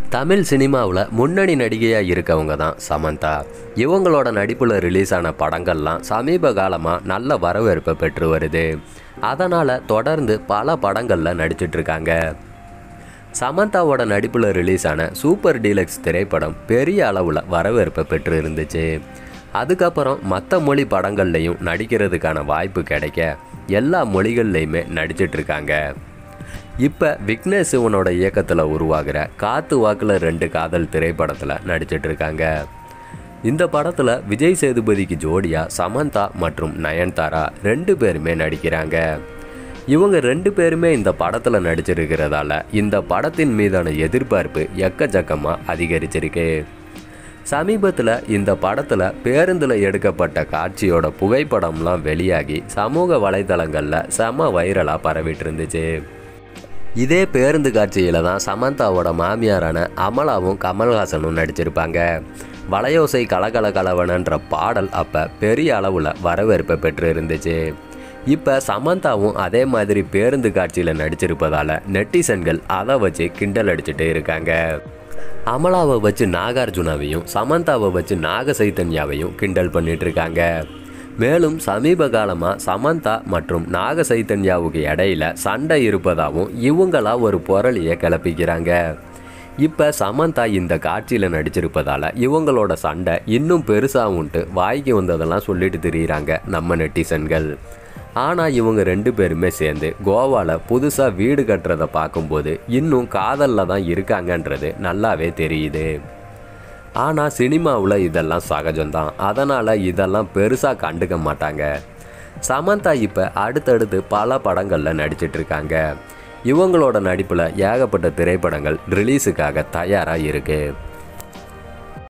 தமிழ் சினிமாவில் முன்னணி நடிகையாக இருக்கவங்க தான் சமந்தா இவங்களோட நடிப்பில் ரிலீஸ் ஆன படங்கள்லாம் சமீப காலமாக நல்ல வரவேற்பை பெற்று வருது அதனால் தொடர்ந்து பல படங்களில் நடிச்சிட்டு இருக்காங்க சமந்தாவோட நடிப்பில் ரிலீஸ் ஆன சூப்பர் டீலக்ஸ் திரைப்படம் பெரிய அளவில் வரவேற்பை பெற்று இருந்துச்சு அதுக்கப்புறம் மற்ற மொழி படங்கள்லையும் நடிக்கிறதுக்கான வாய்ப்பு கிடைக்க எல்லா மொழிகள்லையுமே நடிச்சிட்டு இருக்காங்க இப்போ விக்னேஷ் சிவனோட இயக்கத்தில் உருவாகிற காத்து வாக்கில் ரெண்டு காதல் திரைப்படத்தில் நடிச்சிட்டு இருக்காங்க இந்த படத்தில் விஜய் சேதுபதிக்கு ஜோடியாக சமந்தா மற்றும் நயன்தாரா ரெண்டு பேருமே நடிக்கிறாங்க இவங்க ரெண்டு பேருமே இந்த படத்தில் நடிச்சிருக்கிறதால இந்த படத்தின் மீதான எதிர்பார்ப்பு எக்கச்சக்கமாக அதிகரிச்சிருக்கு சமீபத்தில் இந்த படத்தில் பேருந்தில் எடுக்கப்பட்ட காட்சியோட புகைப்படம்லாம் வெளியாகி சமூக வலைதளங்களில் செம வைரலாக பரவிட்டு இருந்துச்சு இதே பேருந்து காட்சியில் தான் சமந்தாவோட மாமியாரான அமலாவும் கமல்ஹாசனும் நடிச்சிருப்பாங்க வளையோசை கலகல கலவனன்ற பாடல் அப்போ பெரிய அளவில் வரவேற்பை பெற்று இருந்துச்சு இப்போ சமந்தாவும் அதே மாதிரி பேருந்து காட்சியில் நடிச்சிருப்பதால் நெட்டிசன்கள் அதை வச்சு கிண்டல் அடிச்சுட்டு இருக்காங்க அமலாவை வச்சு நாகார்ஜுனாவையும் சமந்தாவை வச்சு நாக சைத்தன்யாவையும் கிண்டல் பண்ணிட்டு இருக்காங்க மேலும் சமீப காலமாக சமந்தா மற்றும் நாக சைத்தன்யாவுக்கு இடையில சண்டை இருப்பதாகவும் இவங்களா ஒரு பொருளியை கிளப்பிக்கிறாங்க இப்போ சமந்தா இந்த காட்சியில் நடிச்சிருப்பதால் இவங்களோட சண்டை இன்னும் பெருசாகும்ட்டு வாய்க்கு வந்ததெல்லாம் சொல்லிட்டு திரியிறாங்க நம்ம நெட்டிசன்கள் ஆனால் இவங்க ரெண்டு பேருமே சேர்ந்து கோவாவில் புதுசாக வீடு கட்டுறதை பார்க்கும்போது இன்னும் காதலில் தான் இருக்காங்கன்றது நல்லாவே தெரியுது ஆனால் சினிமாவில் இதெல்லாம் சகஜம்தான் அதனால் இதெல்லாம் பெருசாக கண்டுக்க மாட்டாங்க சமந்தா இப்போ அடுத்தடுத்து பல படங்களில் நடிச்சிட்டு இருக்காங்க இவங்களோட நடிப்பில் ஏகப்பட்ட திரைப்படங்கள் ரிலீஸுக்காக தயாராக இருக்குது